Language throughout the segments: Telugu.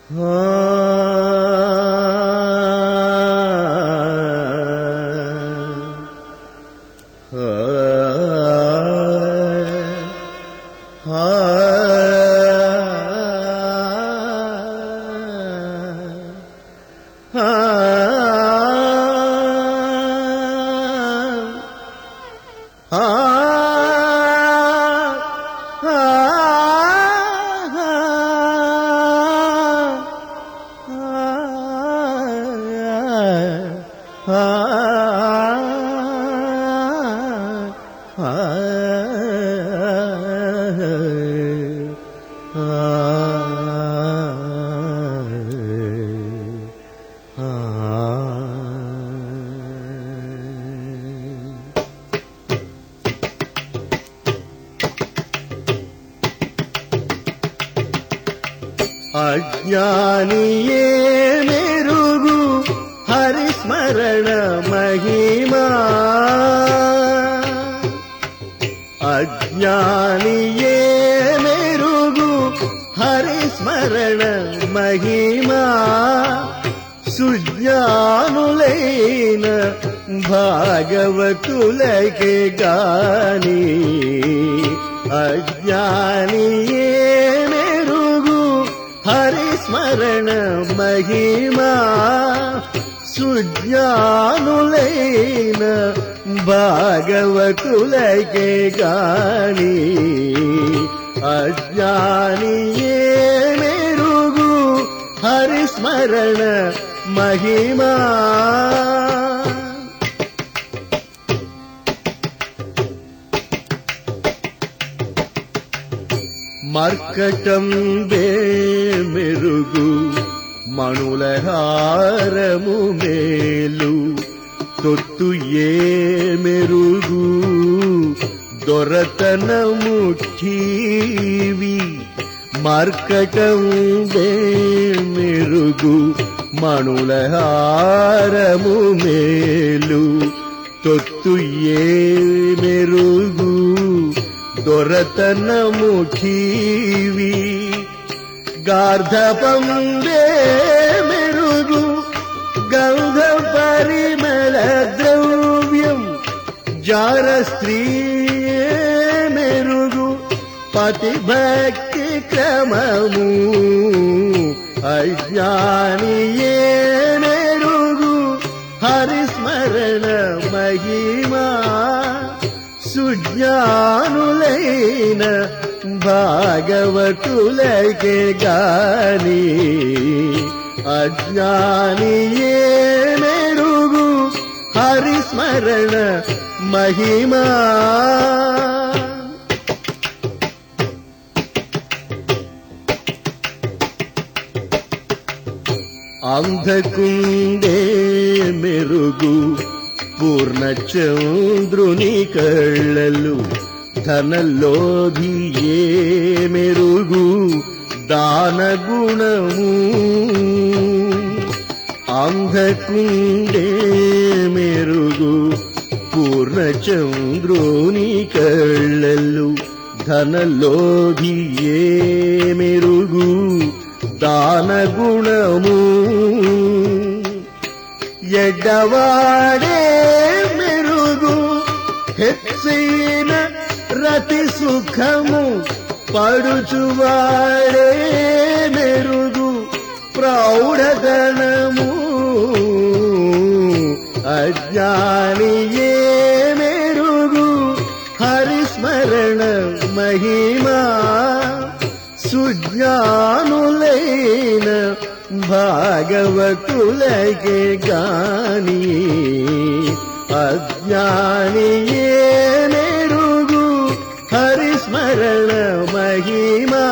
అజ్ఞానియే మెరుగు హరిస్మరణ మహిమా అజ్ఞానియే మెరుగు హరిస్మరణ మహిమా సుజ్ఞానులైన భాగవతులకే గాని అజ్ఞానియే మెరుగు హరిస్మరణ మహిమా సుజ్ఞానులైన భాగవతులకే గాని అజ్ఞానియే మెరుగు హరిస్మరణ మహిమా మర్కటం మెరుగు మణులహారము మేలు తొత్తు ఏ మెరుగు దొరతనము ఠీవి మర్కటం మెరుగు మణులహారము మేలు తొత్తు ఏ మెరుగు దొరతనము ఠీవి గార్ధపందే మెరుగు గంధ పరిమళ ద్రవ్యం జార స్త్రీ మెరుగు పతి భక్తి క్రమము అజ్ఞానియే మెరుగు హరిస్మరణ మహిమా సుజ్ఞానులైన భాగవతులకే గాని అజ్ఞానియే మెరుగు హరిస్మరణ మహిమా అంధకుండే మెరుగు పూర్ణచంద్రుని కళ్ళలు ధనలోభియే మెరుగు దాన గుణము అంధకుండే మెరుగు పూర్ణచంద్రుని కళ్ళలు ధనలోభియే మెరుగు దాన గుణము ఎడ్డవాడే మెరుగు హెచ్చైన రతి సుఖము పడుచువాడే మెరుగు ప్రౌఢధనము అజ్ఞానియే మెరుగు హరిస్మరణ మహిమా సుజ్ఞానులైన భాగవతులకే గాని అజ్ఞానియే మెరుగు హరిస్మరణ మహిమా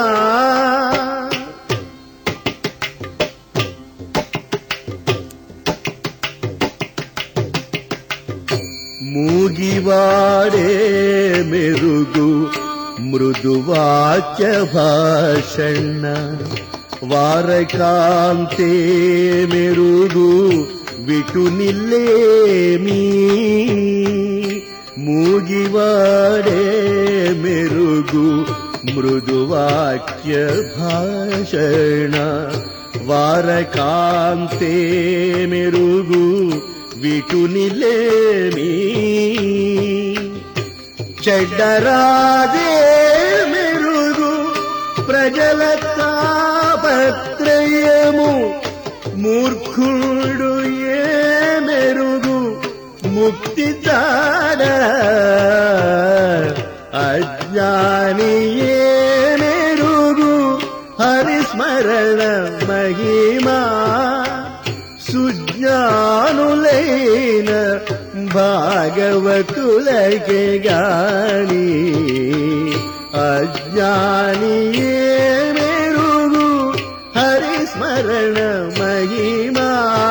మూగివాడే మెరుగు మృదువాక్య భాషణ వారకాంతే మెరుగు విటునిల్లేమీ మూగివాడే మెరుగు మృదువాక్య భాషణ వారకాంతే మెరుగు విటునిలేమి చెడ్డరాదే మెరుగు ప్రజల తాపత్రయము మూర్ఖుడు ఏ మెరుగు ముక్తి తార అజ్ఞాని ఏ మెరుగు హరిస్మరణ మహిమా సుజ్ఞానులైన భాగవతులకే గాని అజ్ఞాని ఏ మెరుగు హరిస్మరణ మహిమా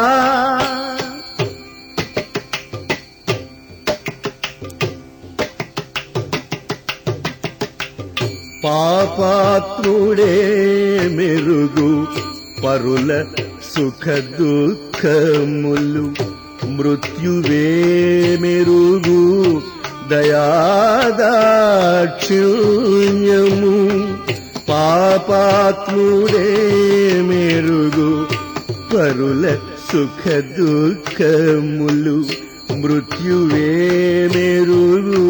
పాపాత్ముడే మెరుగు పరుల సుఖ దుఃఖములు మృత్యువే మెరుగు దయాదాక్షిణ్యము పాపాత్ముడే మెరుగు పరుల సుఖ దుఃఖములు మృత్యువే మెరుగు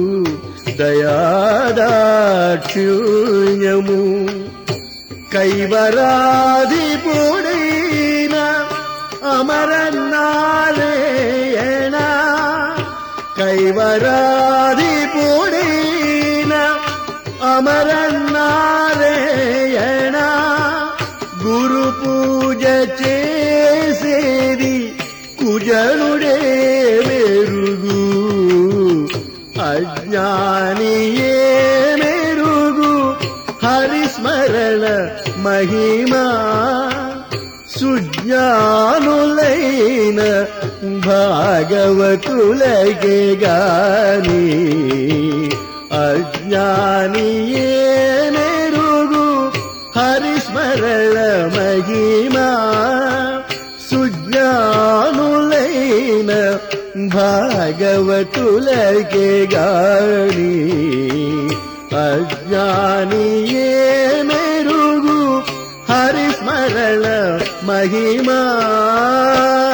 దయాదాక్షిణ్యము కైవరాధిపుడైన అమరనారాయణ కైవరాధిపుడైన అమరనారాయణ గురు పూజ చేసేది కుజనుడే మెరుగు అజ్ఞానియే మెరుగు హరిస్మరణ మహిమా సుజ్ఞానులైన భాగవతులకే గాని అజ్ఞానియే మెరుగు హరిస్మరణ మహిమా సుజ్ఞానులైన భాగవతులకే గాని అజ్ఞానియే మెరుగు హరిస్మరణ మహిమా